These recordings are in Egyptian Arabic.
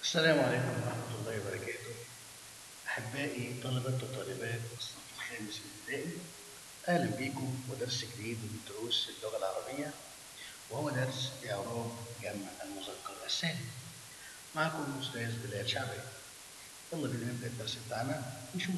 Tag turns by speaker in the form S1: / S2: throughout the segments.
S1: السلام عليكم ورحمة الله وبركاته أحبائي طلبة وطالبات الصف الخامس الابتدائي أهلا بكم ودرس جديد من دروس اللغة العربية وهو درس إعراب جمع المذكر السالم معكم أستاذ بلال شعبي يلا بينا نبدأ الدرس بتاعنا نشوف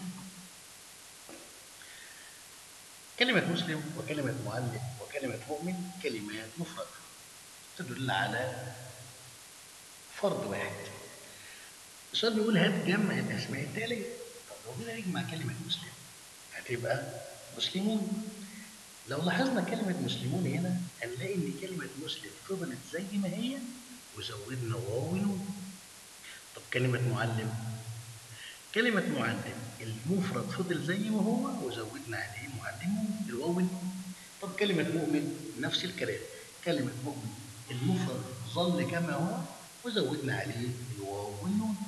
S1: كلمة مسلم وكلمة معلم وكلمة مؤمن كلمات مفردة تدل على فرد واحد السؤال بيقول هات جمع الأسماء التالية طب لو جينا نجمع كلمة مسلم هتبقى مسلمون لو لاحظنا كلمة مسلمون هنا هنلاقي إن كلمة مسلم فضلت زي ما هي وزودنا واو ونون طب كلمة معلم كلمة معلم المفرد فضل زي ما هو وزودنا عليه معلمون الواو والنون طب كلمة مؤمن نفس الكلام كلمة مؤمن المفرد ظل كما هو وزودنا عليه الواو والنون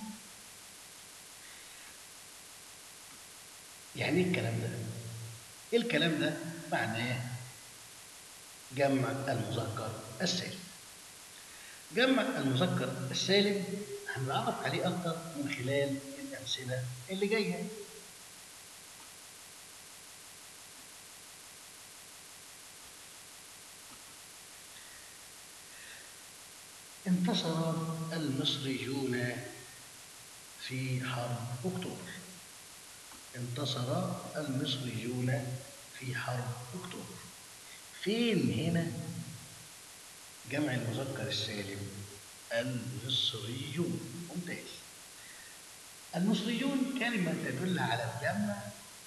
S1: يعني ايه الكلام ده؟ ايه الكلام ده؟ معناه جمع المذكر السالم جمع المذكر السالم هنتعرف عليه اكتر من خلال الامثله اللي جايه انتصر المصريون في حرب اكتوبر انتصر المصريون في حرب اكتوبر فين هنا جمع المذكر السالم المصريون ممتاز المصريون كلمة تدل على الجمع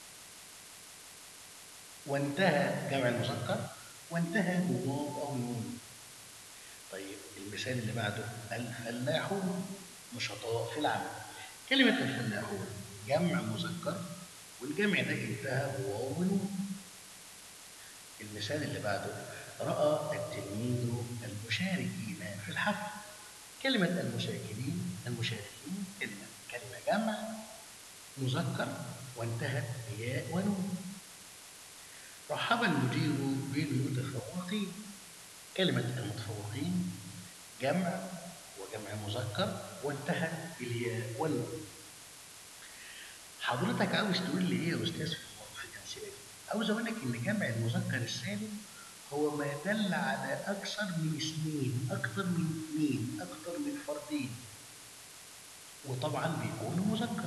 S1: وانتهى جمع المذكر وانتهى بواو أو نون طيب المثال اللي بعده الفلاحون نشطاء في العمل كلمة الفلاحون جمع مذكر والجمع ده انتهى بواو ونون المثال اللي بعده رأى التلميذ المشاركين في الحفل كلمة المشاركين المشاركين كلمة كلمة جمع مذكر وانتهت بياء ونون رحب المدير بالمتفوقين كلمة المتفوقين جمع وجمع مذكر وانتهت بالياء والنون حضرتك عاوز تقول لي ايه يا استاذ في الامثله دي؟ عاوز اقول لك ان جمع المذكر السالم هو ما دل على اكثر من اثنين اكثر من اثنين اكثر من فردين وطبعا بيكون مذكر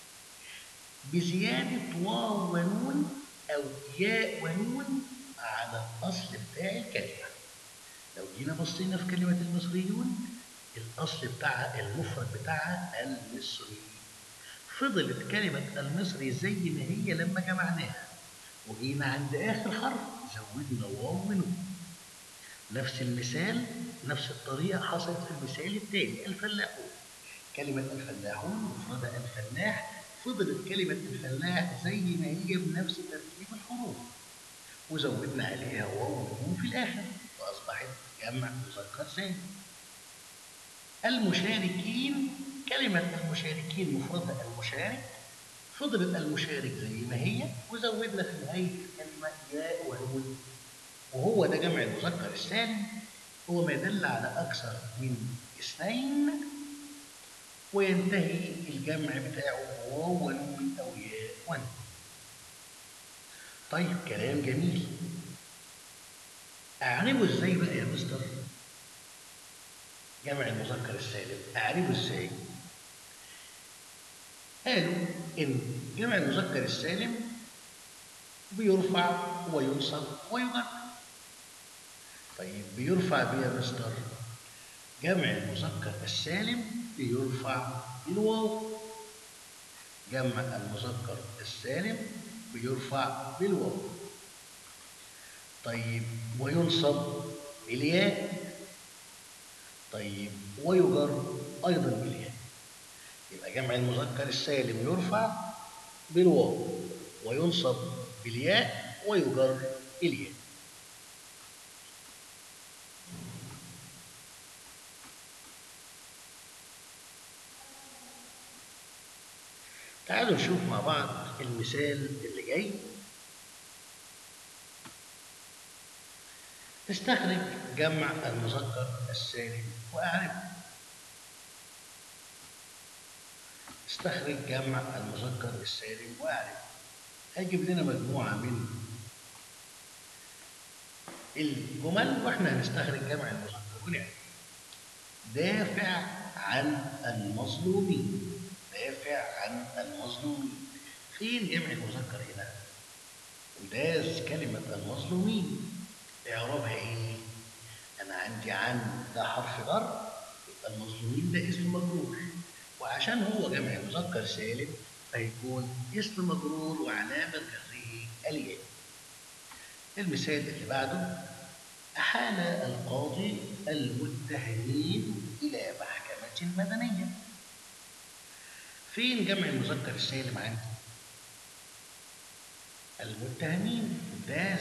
S1: بزياده واو ونون او ياء ونون على الاصل بتاع الكلمه لو جينا بصينا في كلمه المصريون الاصل بتاعها المفرد بتاعها المصري فضلت كلمة المصري زي ما هي لما جمعناها وجينا عند آخر حرف زودنا واو ونون نفس المثال نفس الطريقة حصلت في المثال التاني الفلاحون كلمة الفلاحون مفردة الفلاح فضلت كلمة الفلاح زي ما هي بنفس ترتيب الحروف وزودنا عليها واو ونون في الآخر فأصبحت جمع مذكر سالم المشاركين كلمة المشاركين مفردها المشارك فضلت المشارك زي ما هي وزودنا في نهاية الكلمة ياء ونون وهو ده جمع المذكر السالم هو ما يدل على أكثر من اثنين وينتهي الجمع بتاعه بواو ونون أو ياء ونون طيب كلام جميل أعربه إزاي بقى يا مستر؟ جمع المذكر السالم أعربه إزاي؟ قالوا إن جمع المذكر السالم بيرفع وينصب ويجر طيب بيرفع بيه يا مستر جمع المذكر السالم بيرفع بالواو جمع المذكر السالم بيرفع بالواو طيب وينصب بالياء طيب ويجر أيضا بالياء يبقى جمع المذكر السالم يرفع بالواو وينصب بالياء ويجر الياء تعالوا نشوف مع بعض المثال اللي جاي استخرج جمع المذكر السالم وأعرفه استخرج جمع المذكر السالم واعرف هيجيب لنا مجموعة من الجمل واحنا هنستخرج جمع المذكر ونعرف دافع عن المظلومين دافع عن المظلومين فين جمع المذكر هنا ممتاز كلمة المظلومين إعرابها إيه؟ أنا عندي عن ده حرف جر يبقى المظلومين ده اسم مجرور وعشان هو جمع مذكر سالم فيكون اسم مجرور وعلامة جره الياء المثال اللي بعده أحال القاضي المتهمين إلى محكمة مدنية فين جمع المذكر السالم عندي؟ المتهمين ممتاز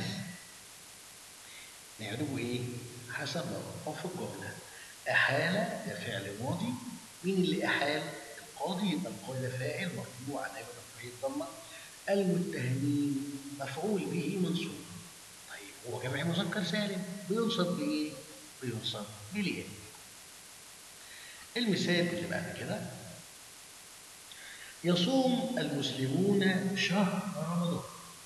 S1: نعرفه ايه؟ حسب ما في الجملة أحال ده فعل ماضي مين اللي أحال؟ القاضي يبقى القاضي ده فاعل مرفوع على رفعه الضمة المتهمين مفعول به منصوب طيب هو جمع مذكر سالم بينصب بإيه؟ بينصب بالياء المثال اللي بعد كده يصوم المسلمون شهر رمضان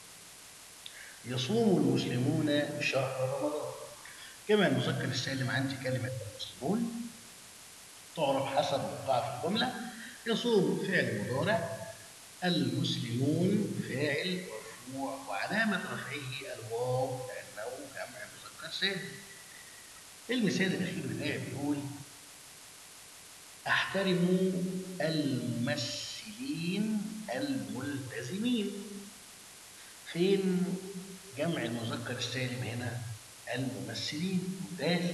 S1: يصوم المسلمون شهر رمضان كما المذكر السالم عندي كلمة المسلمون تعرف حسب موقعها في الجملة يصوم فعل مضارع المسلمون فاعل مرفوع وعلامة رفعه الواو لأنه جمع مذكر سالم المثال الأخير بتاعي بيقول احترموا الممثلين الملتزمين فين جمع المذكر السالم هنا الممثلين ممتاز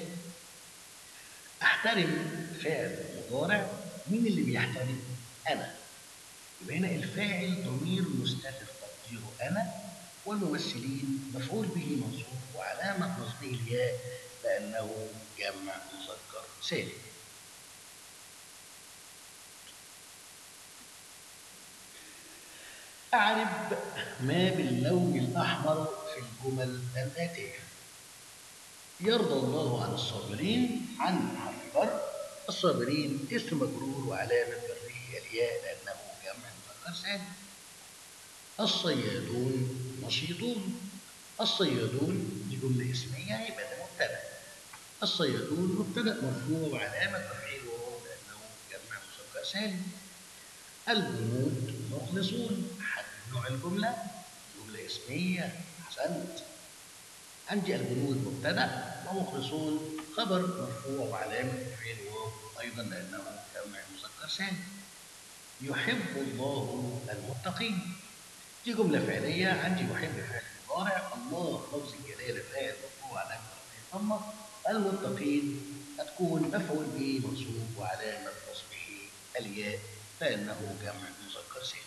S1: احترم فعل مضارع مين اللي بيحترم انا يبقى هنا الفاعل ضمير مستتر تقديره انا والممثلين مفعول به منصوب وعلامه نصبه الياء لانه جمع مذكر سالم أعرب ما باللون الأحمر في الجمل الآتية يرضى الله عن الصابرين عن حرف جر الصابرين اسم مجرور وعلامة جره الياء لأنه جمع مذكر سالم الصيادون نشيطون الصيادون دي جملة اسمية يبقى ده مبتدأ الصيادون مبتدأ مرفوع وعلامة رفعه الواو لأنه جمع مذكر سالم الجنود مخلصون نوع الجملة جملة اسمية أحسنت عندي الجنود مبتدأ ومخلصون خبر مرفوع وعلامة رفعه الواو أيضا لأنه جمع مذكر سالم يحب الله المتقين دي جملة فعلية عندي يحب فعل مضارع الله لفظ الجلالة فاعل مرفوع علامة رفعه الضمة المتقين هتكون مفعول به منصوب وعلامة نصبه الياء لأنه جمع مذكر سالم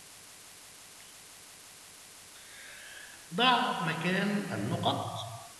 S1: ضع مكان النقط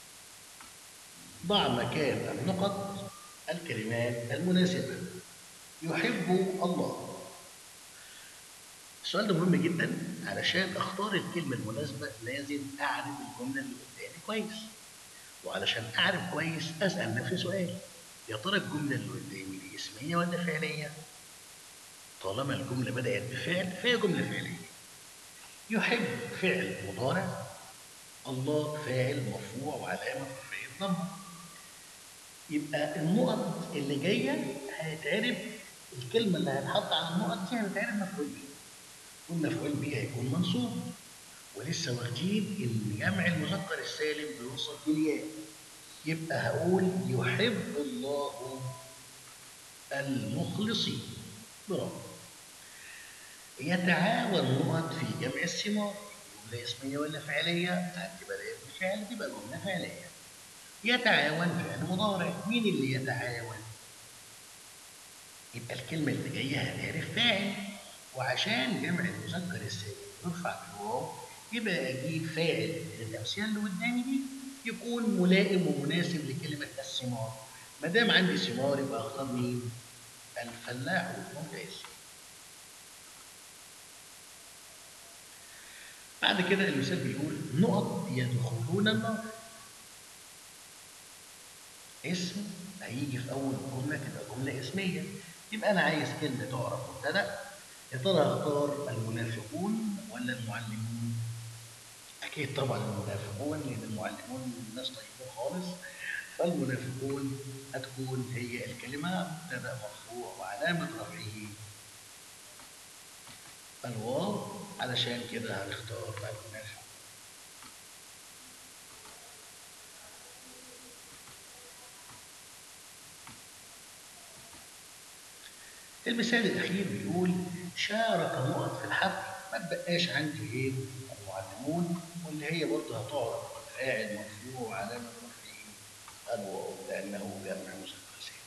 S1: ضع مكان النقط الكلمات المناسبة يحب الله السؤال ده مهم جدا علشان اختار الكلمة المناسبة لازم اعرف الجملة اللي قدامي كويس وعلشان اعرف كويس اسأل نفسي سؤال يا ترى الجملة اللي قدامي دي اسمية ولا فعلية؟ طالما الجملة بدأت بفعل فهي جملة فعلية يحب فعل مضارع الله فاعل مرفوع وعلامة رفعه الضمة يبقى النقط اللي جاية هيتعرف الكلمة اللي هتحط على النقط دي هتتعرف مفعول به والمفعول به هيكون منصوب ولسه واخدين ان جمع المذكر السالم بيوصل بالياء يبقى هقول يحب الله المخلصين برافو يتعاون نقط في جمع الثمار جملة اسمية ولا فعلية؟ عندي بدأت بفعل تبقى جملة فعلية. يتعاون فعل مضارع، مين اللي يتعاون؟ يبقى الكلمة اللي جاية هنعرف فاعل، وعشان جمع المذكر السالم يرفع بالواو يبقى أجيب فاعل من الأمثلة اللي قدامي دي يكون ملائم ومناسب لكلمة الثمار. ما دام عندي ثمار يبقى أختار مين؟ الفلاح ممتاز. بعد كده المثال بيقول نقط يدخلون النار اسم هيجي في اول الجمله تبقى جمله اسميه يبقى انا عايز كلمه تعرف مبتدا يا ترى هختار المنافقون ولا المعلمون؟ أكيد طبعا المنافقون لأن المعلمون ناس طيبين خالص فالمنافقون هتكون هي الكلمة مبتدأ مرفوع وعلامة رفعه الواو علشان كده هنختار المنافق المثال الأخير بيقول شارك نقط في الحفل ما تبقاش عندي غير المعلمون واللي هي برضه هتعرف فاعل مرفوع وعلامة رفعه الواو لأنه جمع مذكر سالم.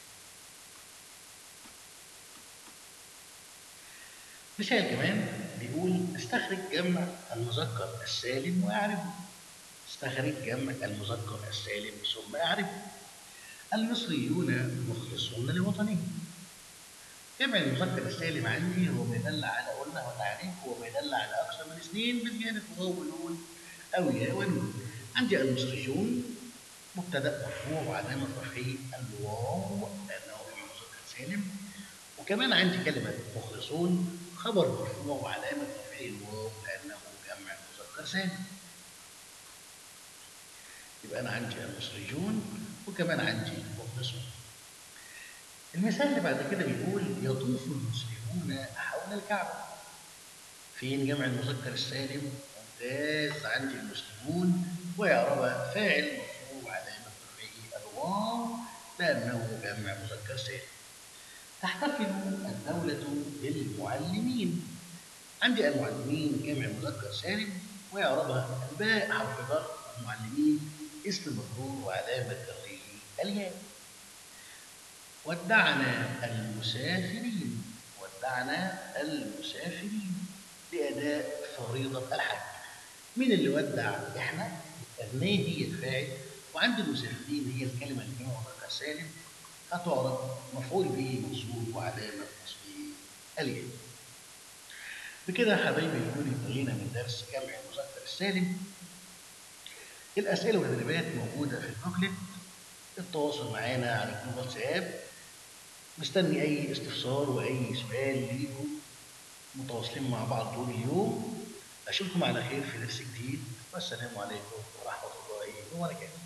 S1: مثال كمان بيقول استخرج جمع المذكر السالم واعرفه. استخرج جمع المذكر السالم ثم اعرفه. المصريون مخلصون لوطنهم. جمع المذكر السالم عندي هو ما يدل على قلنا وتعريف هو ما يدل على اكثر من اثنين بزياده واو ونون او ياء ونون عندي المصريون مبتدا مرفوع وعلامه رفعه الواو لانه جمع مذكر سالم وكمان عندي كلمه مخلصون خبر مرفوع وعلامه رفعه الواو لانه جمع مذكر سالم يبقى انا عندي المصريون وكمان عندي مخلصون المثال اللي بعد كده بيقول يطوف المسلمون حول الكعبة فين جمع المذكر السالم ممتاز عندي المسلمون ويعربها فاعل مرفوع علامة رفعه الواو لأنه جمع مذكر سالم تحتفل الدولة بالمعلمين عندي المعلمين جمع مذكر سالم ويعربها الباء حرف جر المعلمين اسم مجرور وعلامة جره الياء ودعنا المسافرين ودعنا المسافرين لأداء فريضة الحج مين اللي ودع احنا النيه هي الفاعل وعند المسافرين هي الكلمة اللي جمع مذكر سالم هتعرف مفعول به منصوب وعلامة نصبه الياء بكده يا حبايبي يكون انتهينا من درس جمع المذكر السالم الأسئلة والتدريبات موجودة في البوكلت التواصل معانا على جروب واتساب مستني أي استفسار وأي سؤال ليكم متواصلين مع بعض طول اليوم أشوفكم على خير في درس جديد والسلام عليكم ورحمة الله وبركاته